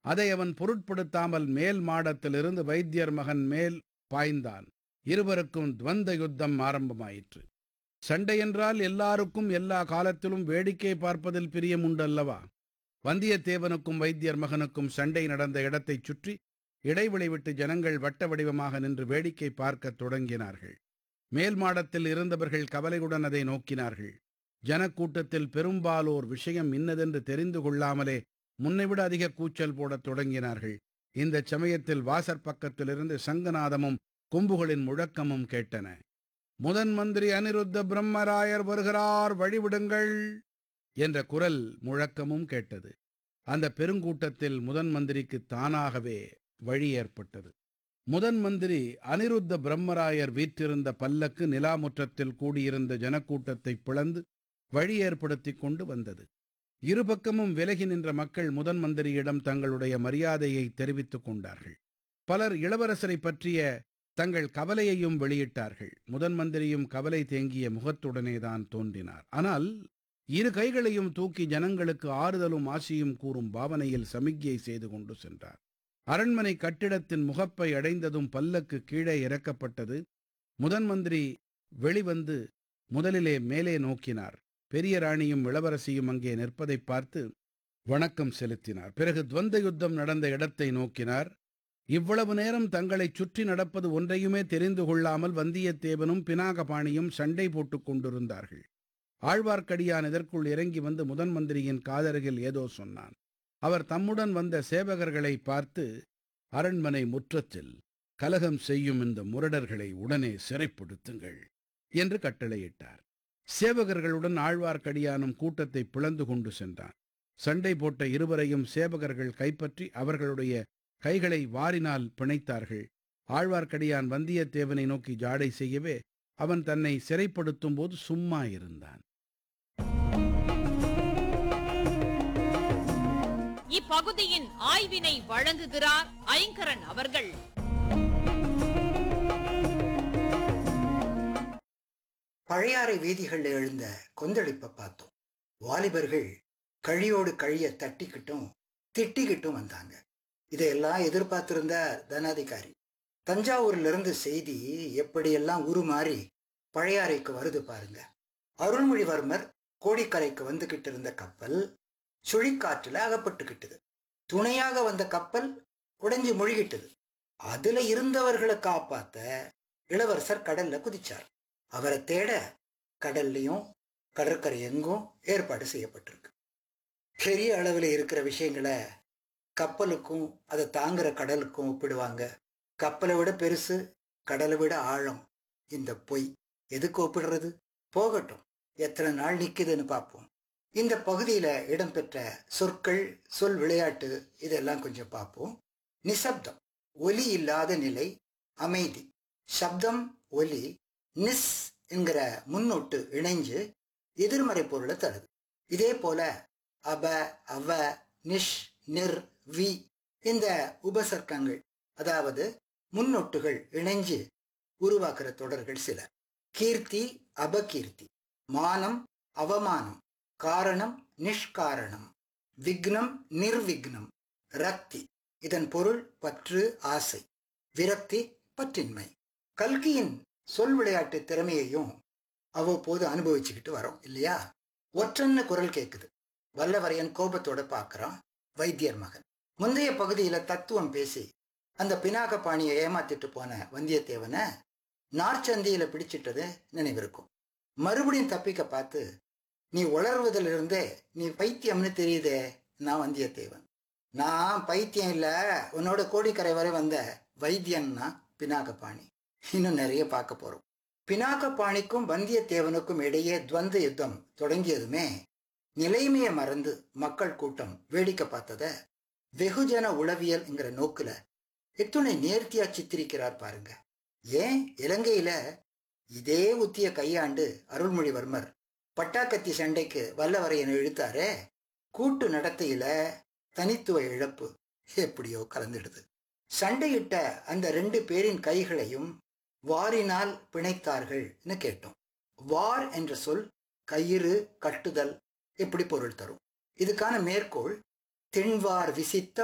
அதை அவன் பொருட்படுத்தாமல் மேல் மாடத்திலிருந்து வைத்தியர் மகன் மேல் பாய்ந்தான் இருவருக்கும் துவந்த யுத்தம் ஆரம்பமாயிற்று சண்டை என்றால் எல்லாருக்கும் எல்லா காலத்திலும் வேடிக்கை பார்ப்பதில் பிரியம் உண்டல்லவா வந்தியத்தேவனுக்கும் வைத்தியர் மகனுக்கும் சண்டை நடந்த இடத்தைச் சுற்றி இடைவெளி விட்டு ஜனங்கள் வட்ட வடிவமாக நின்று வேடிக்கை பார்க்கத் தொடங்கினார்கள் மேல் மாடத்தில் இருந்தவர்கள் கவலையுடன் அதை நோக்கினார்கள் ஜனக்கூட்டத்தில் பெரும்பாலோர் விஷயம் இன்னதென்று தெரிந்து கொள்ளாமலே முன்னைவிட அதிக கூச்சல் போடத் தொடங்கினார்கள் இந்தச் சமயத்தில் வாசற் பக்கத்திலிருந்து சங்கநாதமும் கொம்புகளின் முழக்கமும் கேட்டன முதன் மந்திரி அனிருத்த பிரம்மராயர் வருகிறார் வழிவிடுங்கள் என்ற குரல் முழக்கமும் கேட்டது அந்த பெருங்கூட்டத்தில் முதன் மந்திரிக்கு தானாகவே வழி ஏற்பட்டது முதன் மந்திரி அனிருத்த பிரம்மராயர் வீற்றிருந்த பல்லக்கு நிலாமுற்றத்தில் கூடியிருந்த ஜனக்கூட்டத்தை பிளந்து வழி ஏற்படுத்திக் கொண்டு வந்தது இருபக்கமும் விலகி நின்ற மக்கள் முதன் மந்திரியிடம் தங்களுடைய மரியாதையை தெரிவித்துக் கொண்டார்கள் பலர் இளவரசரை பற்றிய தங்கள் கவலையையும் வெளியிட்டார்கள் முதன் மந்திரியும் கவலை தேங்கிய முகத்துடனேதான் தோன்றினார் ஆனால் இரு கைகளையும் தூக்கி ஜனங்களுக்கு ஆறுதலும் ஆசியும் கூறும் பாவனையில் சமிக்ஞை செய்து கொண்டு சென்றார் அரண்மனை கட்டிடத்தின் முகப்பை அடைந்ததும் பல்லக்கு கீழே இறக்கப்பட்டது முதன் மந்திரி வெளிவந்து முதலிலே மேலே நோக்கினார் பெரிய ராணியும் இளவரசியும் அங்கே நிற்பதைப் பார்த்து வணக்கம் செலுத்தினார் பிறகு துவந்த யுத்தம் நடந்த இடத்தை நோக்கினார் இவ்வளவு நேரம் தங்களைச் சுற்றி நடப்பது ஒன்றையுமே தெரிந்து கொள்ளாமல் வந்தியத்தேவனும் பினாகபாணியும் சண்டை போட்டுக் கொண்டிருந்தார்கள் ஆழ்வார்க்கடியான் இதற்குள் இறங்கி வந்து முதன் மந்திரியின் காதருகில் ஏதோ சொன்னான் அவர் தம்முடன் வந்த சேவகர்களை பார்த்து அரண்மனை முற்றத்தில் கலகம் செய்யும் இந்த முரடர்களை உடனே சிறைப்படுத்துங்கள் என்று கட்டளையிட்டார் சேவகர்களுடன் ஆழ்வார்க்கடியானும் கூட்டத்தை பிளந்து கொண்டு சென்றான் சண்டை போட்ட இருவரையும் சேவகர்கள் கைப்பற்றி அவர்களுடைய கைகளை வாரினால் பிணைத்தார்கள் ஆழ்வார்க்கடியான் வந்தியத்தேவனை நோக்கி ஜாடை செய்யவே அவன் தன்னை சிறைப்படுத்தும் போது சும்மா இருந்தான் இப்பகுதியின் ஆய்வினை வழங்குகிறார் ஐங்கரன் அவர்கள் பழையாறை வீதிகளில் எழுந்த கொந்தளிப்பை பார்த்தோம் வாலிபர்கள் கழியோடு கழிய தட்டிக்கிட்டும் திட்டிக்கிட்டும் வந்தாங்க இதையெல்லாம் எதிர்பார்த்திருந்த தனாதிகாரி தஞ்சாவூர்ல இருந்து செய்தி எப்படியெல்லாம் உருமாறி பழையாறைக்கு வருது பாருங்க அருள்மொழிவர்மர் கோடிக்கரைக்கு வந்துகிட்டு இருந்த கப்பல் சுழிக்காற்றுல அகப்பட்டுக்கிட்டது துணையாக வந்த கப்பல் உடைஞ்சு முழுகிட்டது அதுல இருந்தவர்களை காப்பாத்த இளவரசர் கடல்ல குதிச்சார் அவரை தேட கடல்லையும் கடற்கரை எங்கும் ஏற்பாடு செய்யப்பட்டிருக்கு பெரிய அளவில் இருக்கிற விஷயங்களை கப்பலுக்கும் அதை தாங்குற கடலுக்கும் ஒப்பிடுவாங்க கப்பலை விட பெருசு கடலை விட ஆழம் இந்த பொய் எதுக்கு ஒப்பிடுறது போகட்டும் எத்தனை நாள் நிக்குதுன்னு பார்ப்போம் இந்த பகுதியில இடம்பெற்ற சொற்கள் சொல் விளையாட்டு இதெல்லாம் கொஞ்சம் பார்ப்போம் நிசப்தம் ஒலி இல்லாத நிலை அமைதி சப்தம் ஒலி நிஸ் என்கிற முன்னொட்டு இணைஞ்சு எதிர்மறை பொருளை தருது இதே போல அப அவ நிஷ் நிர் வி இந்த உபசர்க்கங்கள் அதாவது முன்னொட்டுகள் இணைஞ்சு உருவாக்குற தொடர்கள் சில கீர்த்தி அபகீர்த்தி மானம் அவமானம் காரணம் நிஷ்காரணம் விக்னம் நிர்விக்னம் ரக்தி இதன் பொருள் பற்று ஆசை விரக்தி பற்றின்மை கல்கியின் சொல் விளையாட்டு திறமையையும் அவ்வப்போது அனுபவிச்சுக்கிட்டு வரோம் இல்லையா ஒற்றன்னு குரல் கேட்குது வல்லவரையன் கோபத்தோட பார்க்கறான் வைத்தியர் மகன் முந்தைய பகுதியில தத்துவம் பேசி அந்த பினாக பாணியை ஏமாத்திட்டு போன வந்தியத்தேவனை நார்ச்சந்தியில பிடிச்சிட்டது நினைவிருக்கும் மறுபடியும் தப்பிக்க பார்த்து நீ உளறுவதிலிருந்தே நீ பைத்தியம்னு தெரியுதே நான் வந்தியத்தேவன் நான் பைத்தியம் இல்ல உன்னோட கோடிக்கரை வரை வந்த வைத்தியன்னா பினாகபாணி இன்னும் நிறைய பார்க்க போறோம் பினாகபாணிக்கும் வந்தியத்தேவனுக்கும் இடையே துவந்த யுத்தம் தொடங்கியதுமே நிலைமையை மறந்து மக்கள் கூட்டம் வேடிக்கை பார்த்தத வெகுஜன உளவியல்ங்கிற நோக்குல எத்துணை நேர்த்தியா சித்தரிக்கிறார் பாருங்க ஏன் இலங்கையில இதே உத்திய கையாண்டு அருள்மொழிவர்மர் பட்டாக்கத்தி சண்டைக்கு வல்லவரையன் இழுத்தாரே கூட்டு நடத்தையில தனித்துவ இழப்பு எப்படியோ கலந்துடுது சண்டையிட்ட அந்த ரெண்டு பேரின் கைகளையும் வாரினால் பிணைத்தார்கள்னு கேட்டோம் வார் என்ற சொல் கயிறு கட்டுதல் எப்படி பொருள் தரும் இதுக்கான மேற்கோள் தென்வார் விசித்த